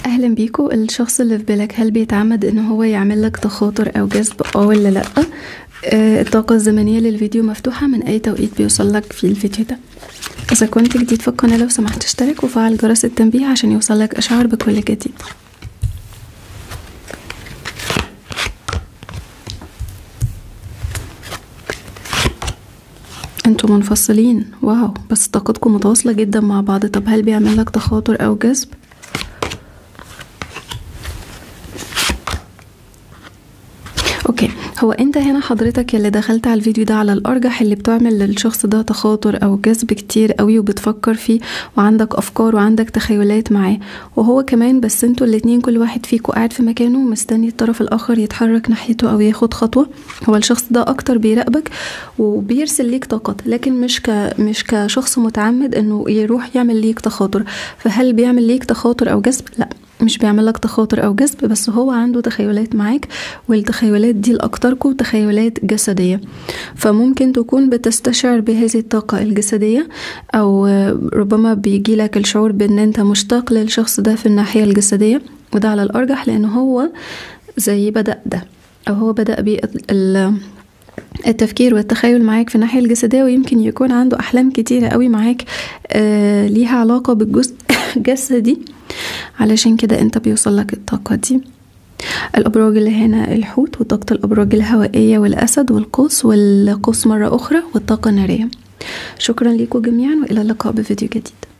اهلا بيكو الشخص اللي في بالك هل بيتعمد ان هو يعمل لك تخاطر او جذب اه ولا لا آه، الطاقة الزمنية للفيديو مفتوحة من اي توقيت بيوصل لك في الفيديو ده اذا كنت جديد في القناة لو سمحت اشترك وفعل جرس التنبيه عشان يوصلك اشعار بكل جديد انتوا منفصلين واو بس طاقتكم متواصلة جدا مع بعض طب هل بيعمل لك تخاطر او جذب اوكي هو انت هنا حضرتك اللي دخلت على الفيديو ده على الارجح اللي بتعمل للشخص ده تخاطر او جذب كتير قوي وبتفكر فيه وعندك افكار وعندك تخيلات معاه وهو كمان بس انتوا الاتنين كل واحد فيكوا قاعد في مكانه مستني الطرف الاخر يتحرك ناحيته او ياخد خطوه هو الشخص ده اكتر بيراقبك وبيرسل ليك طاقات لكن مش ك مش كشخص متعمد انه يروح يعمل ليك تخاطر فهل بيعمل ليك تخاطر او جذب لا مش بيعمل لك تخاطر او جذب بس هو عنده تخيلات معاك والتخيلات دي لاكتركم تخيلات جسديه فممكن تكون بتستشعر بهذه الطاقه الجسديه او ربما بيجي لك الشعور بان انت مشتاق للشخص ده في الناحيه الجسديه وده على الارجح لان هو زي بدا ده او هو بدا بال التفكير والتخيل معاك في الناحية الجسدية ويمكن يكون عنده أحلام كتيرة قوي معاك آه ليها علاقة بالجزء الجسدي علشان كده انت بيوصل لك الطاقة دي الأبراج اللي هنا الحوت وطاقة الأبراج الهوائية والأسد والقوس والقوس مرة أخرى والطاقة النارية شكرا لكم جميعا وإلى اللقاء بفيديو جديد